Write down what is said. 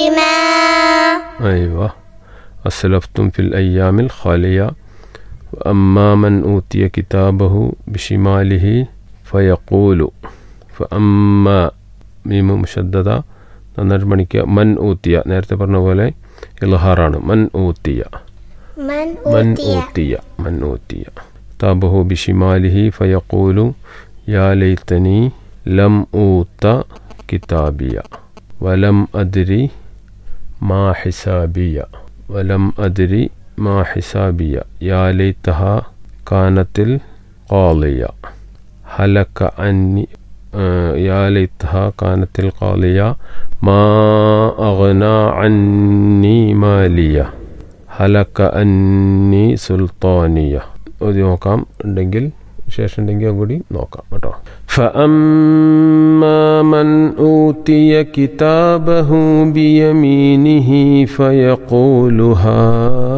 بما أيوة أسلفتم في الأيام الخالية وأما من أوتي كتابه بشماله فيقول فأما മീമ മുഷദ്ദത നന്നായിട്ട് പഠിക്കുക മൻ ഊത്തിയ നേരത്തെ പറഞ്ഞ പോലെ ഇൽഹാറാണ് മൻ ഊത്തിയ من من أوتي أوتي من أوتي كتابه بشماله فيقول يا ليتني لم أوت كتابي ولم أدري ما حسابي ولم أدري ما حسابي يا ليتها كانت القاضية هلك عني آه، يا ليتها كانت القاضية ما أغنى عني ماليه ഹലക്ക അന്നി സുൽത്താനിയ ഇത് നോക്കാം ഉണ്ടെങ്കിൽ ശേഷം ഉണ്ടെങ്കിൽ അതും കൂടി നോക്കാം കേട്ടോ فأما من أوتي كتابه بيمينه فيقول ها